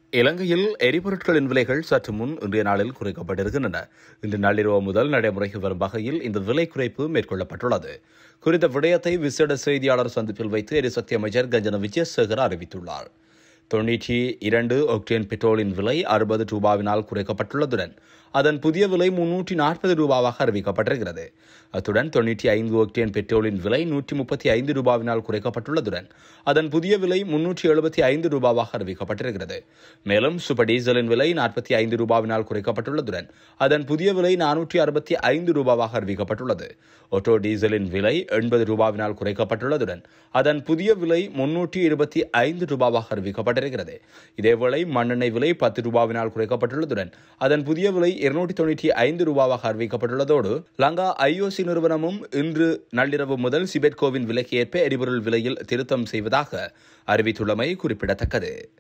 இலங்கையில் எரிபொருட்களின் விலைகள் சற்று முன் இன்றைய நாளில் குறைக்கப்பட்டிருக்கின்றன இன்று நள்ளிரவு முதல் நடைமுறைக்கு வரும் வகையில் இந்த விலை குறைப்பு மேற்கொள்ளப்பட்டுள்ளது குறித்த விடயத்தை விசேட செய்தியாளர் சந்திப்பில் வைத்து எரிசக்தி அமைச்சர் கஞ்சன விஜயசேகர் அறிவித்துள்ளார் தொன்னூற்றி இரண்டு ஒக்டேன் பெட்ரோலின் விலை அறுபது ரூபாவினால் குறைக்கப்பட்டுள்ளதுடன் அதன் புதிய விலை முன்னூற்றி நாற்பது ரூபாவாக அறிவிக்கப்பட்டிருக்கிறது அத்துடன் தொன்னூற்றி ஐந்து ஒக்டேன் பெட்ரோலின் விலை நூற்றி முப்பத்தி ஐந்து ரூபாவினால் குறைக்கப்பட்டுள்ளதுடன் அதன் புதிய விலை முன்னூற்றி எழுபத்தி ஐந்து ரூபாவாக அறிவிக்கப்பட்டிருக்கிறது மேலும் சூப்பர் டீசலின் விலை நாற்பத்தி ஐந்து ரூபாவினால் குறைக்கப்பட்டுள்ளதுடன் அதன் புதிய விலை நானூற்றி அறுபத்தி ஐந்து ரூபாவாக அறிவிக்கப்பட்டுள்ளது ஒட்டோ டீசலின் விலை எண்பது ரூபாவினால் குறைக்கப்பட்டுள்ளதுடன் அதன் புதிய விலை முன்னூற்றி இருபத்தி ஐந்து ரூபாவாக அறிவிக்கப்பட்டிருக்கிறது இதேவேளை மண்ணெண்ணெய் விலை பத்து ரூபாவினால் குறைக்கப்பட்டுள்ளதுடன் அதன் புதிய விலை இருநூற்றி தொண்ணூற்றி ஐந்து ரூபாவாக அறிவிக்கப்பட்டுள்ளதோடு லங்கா ஐஓசி நிறுவனமும் இன்று நள்ளிரவு முதல் சிபெட்கோவின் விலைக்கு ஏற்ப எரிபொருள் விலையில் திருத்தம் செய்வதாக அறிவித்துள்ளமை குறிப்பிடத்தக்கது